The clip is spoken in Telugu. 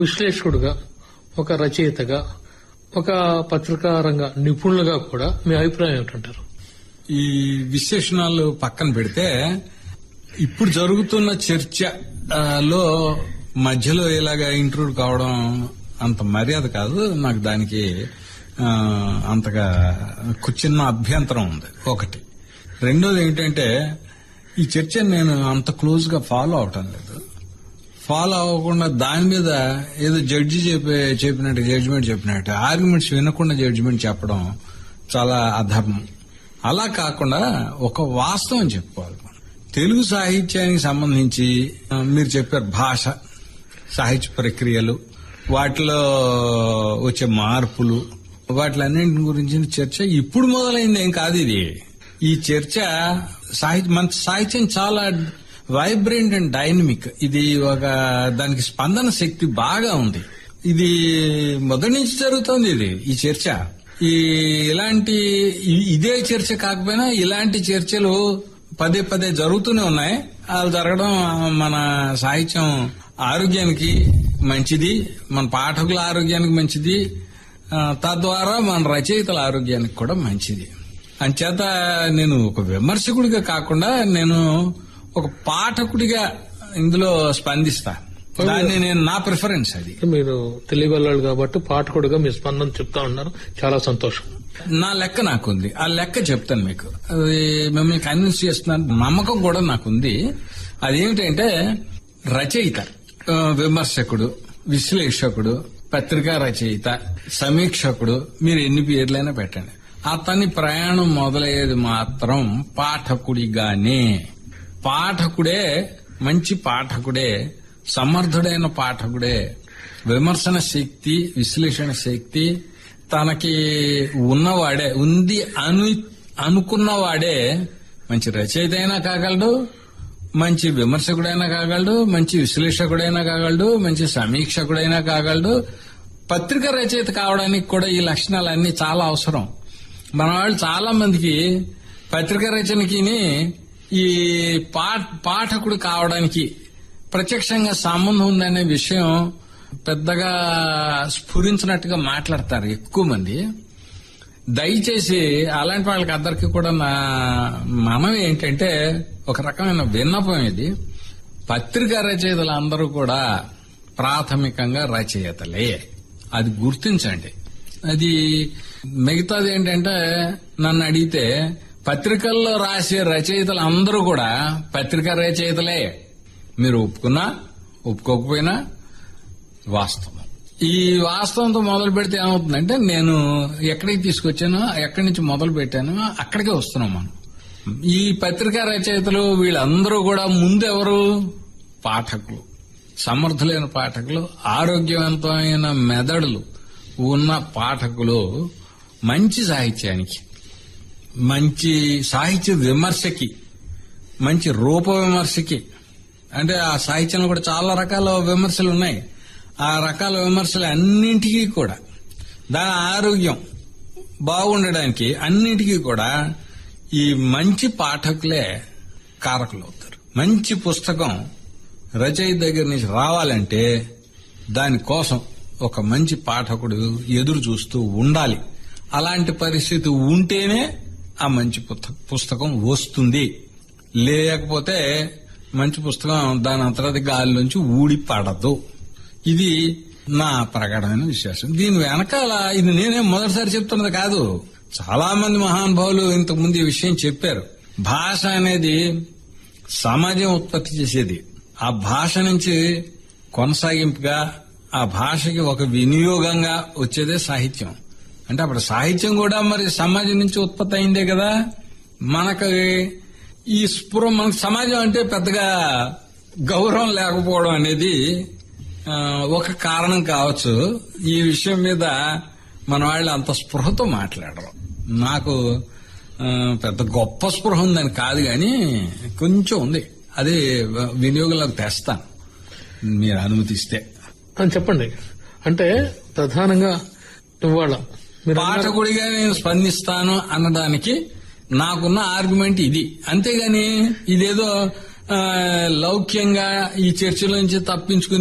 విశ్లేషకుడుగా ఒక రచయితగా ఒక పత్రికా రంగ నిపుణులుగా కూడా మీ అభిప్రాయం ఏమిటంటారు ఈ విశేషణాలు పక్కన పెడితే ఇప్పుడు జరుగుతున్న చర్చ ఆ, లో మధ్యలో ఇలాగా ఇంట్రూడ్ కావడం అంత మర్యాద కాదు నాకు దానికి ఆ, అంతగా కు- చిన్న అభ్యంతరం ఉంది ఒకటి రెండోది ఏంటంటే ఈ చర్చ నేను అంత క్లోజ్ గా ఫాలో అవటం లేదు ఫాలో అవ్వకుండా దాని మీద ఏదో జడ్జి చెప్పే చెప్పినట్టు జడ్జిమెంట్ చెప్పినట్టు ఆర్గ్యుమెంట్స్ వినకుండా జడ్జిమెంట్ చెప్పడం చాలా అధర్మం అలా కాకుండా ఒక వాస్తవం చెప్పుకోవాలి మనం తెలుగు సాహిత్యానికి సంబంధించి ఆ, మీరు చెప్పారు భాష సాహిత్య ప్రక్రియలు వాటిలో వచ్చే మార్పులు వాటిలన్నింటి గురించిన చర్చ ఇప్పుడు మొదలైంది ఏం కాదు ఇది ఈ చర్చ సాహిత్య మన సాహిత్యం చాలా వైబ్రెంట్ అండ్ డైనమిక్ ఇది ఒక దానికి స్పందన శక్తి బాగా ఉంది ఇది మొదటి నుంచి జరుగుతోంది ఇది ఈ చర్చ ఈ ఇలాంటి ఇ- ఇదే చర్చ కాకపోయినా ఇలాంటి చర్చలు పదే పదే జరుగుతూనే ఉన్నాయి అవి జరగడం మన సాహిత్యం ఆరోగ్యానికి మంచిది మన పాఠకుల ఆరోగ్యానికి మంచిది ఆ, తద్వారా మన రచయితల ఆరోగ్యానికి కూడా మంచిది అంచేత నేను ఒక విమర్శకుడిగా కాకుండా నేను ఒక పాఠకుడిగా ఇందులో స్పందిస్తా దాన్ని నేను నా ప్రిఫరెన్స్ అది మీరు తెలియగలరు కాబట్టి పాఠకుడుగా మీ స్పందన చెప్తా ఉన్నారు చాలా సంతోషం నా లెక్క నాకుంది ఆ లెక్క చెప్తాను మీకు అది మిమ్మల్ని కన్విన్స్ చేస్తున్నాను నమ్మకం కూడా నాకుంది అదేమిటంటే రచయిత ఆ, విమర్శకుడు విశ్లేషకుడు పత్రికా రచయిత సమీక్షకుడు మీరు ఎన్ని పేర్లైనా పెట్టండి అతని ప్రయాణం మొదలయ్యేది మాత్రం పాఠకుడిగానే పాఠకుడే మంచి పాఠకుడే సమర్థుడైన పాఠకుడే విమర్శన శక్తి విశ్లేషణ శక్తి తనకి ఉన్నవాడే ఉంది అను అనుకున్నవాడే మంచి రచయిత అయినా కాగలడు మంచి విమర్శకుడైనా కాగలడు మంచి విశ్లేషకుడైనా కాగలడు మంచి సమీక్షకుడైనా కాగలడు పత్రిక రచయిత కావడానికి కూడా ఈ లక్షణాలన్నీ చాలా అవసరం మన వాళ్ళు చాలా మందికి పత్రిక రచనకి ఈ పా- పాఠకుడు కావడానికి ప్రత్యక్షంగా సంబంధం ఉందనే విషయం పెద్దగా స్ఫురించినట్టుగా మాట్లాడతారు ఎక్కువ మంది దయచేసి అలాంటి వాళ్ళకి అందరికి కూడా నా మనం ఏంటంటే ఒక రకమైన విన్నపం ఇది పత్రికా రచయితలు అందరూ కూడా ప్రాథమికంగా రచయితలే అది గుర్తించండి అది మిగతాది ఏంటంటే నన్ను అడిగితే పత్రికల్లో రాసే రచయితలు అందరూ కూడా పత్రికా రచయితలే మీరు ఒప్పుకున్నా ఒప్పుకోకపోయినా వాస్తవం ఈ వాస్తవంతో మొదలు పెడితే ఏమవుతుందంటే నేను ఎక్కడికి తీసుకొచ్చానో ఎక్కడి నుంచి మొదలు పెట్టానో అక్కడికే వస్తున్నాం మనం ఈ పత్రికా రచయితలు వీళ్ళందరూ కూడా ముందెవరు పాఠకులు సమర్థులైన పాఠకులు ఆరోగ్యవంతమైన మెదడులు ఉన్న పాఠకులు మంచి సాహిత్యానికి మంచి సాహిత్య విమర్శకి మంచి రూప విమర్శకి అంటే ఆ సాహిత్యంలో కూడా చాలా రకాల విమర్శలు ఉన్నాయి ఆ రకాల విమర్శలు అన్నింటికీ కూడా దాని ఆరోగ్యం బాగుండడానికి అన్నింటికీ కూడా ఈ మంచి పాఠకులే కారకులు అవుతారు మంచి పుస్తకం రచయిత దగ్గర నుంచి రావాలంటే దానికోసం ఒక మంచి పాఠకుడు ఎదురు చూస్తూ ఉండాలి అలాంటి పరిస్థితి ఉంటేనే ఆ మంచి పుస్త- పుస్తకం వస్తుంది లేకపోతే మంచి పుస్తకం దాని అంతర్గత గాలిలోంచి ఊడి పడదు ఇది నా ప్రగాఢమైన విశ్వాసం దీని వెనకాల ఇది నేనే మొదటిసారి చెప్తున్నది కాదు చాలా మంది మహానుభావులు ఇంతకు ముందు ఈ విషయం చెప్పారు భాష అనేది సమాజం ఉత్పత్తి చేసేది ఆ భాష నుంచి కొనసాగింపుగా ఆ భాషకి ఒక వినియోగంగా వచ్చేదే సాహిత్యం అంటే అప్పుడు సాహిత్యం కూడా మరి సమాజం నుంచి ఉత్పత్తి అయిందే కదా మనకి ఈ స్పృహ మనకు సమాజం అంటే పెద్దగా గౌరవం లేకపోవడం అనేది ఆ, ఒక కారణం కావచ్చు ఈ విషయం మీద మన వాళ్ళు అంత స్పృహతో మాట్లాడరు నాకు ఆ, పెద్ద గొప్ప స్పృహ ఉందని కాదు కానీ కొంచెం ఉంది అది వినియోగంలోకి తెస్తాను మీరు అనుమతిస్తే అని చెప్పండి అంటే ప్రధానంగా ఇవాళ మీరు అన్నారు- పాఠకుడిగా నేను స్పందిస్తాను అన్నదానికి నాకున్న ఆర్గ్యుమెంట్ ఇది అంతేగాని ఇదేదో ఆ, లౌక్యంగా ఈ చర్చల నుంచి తప్పించుకుని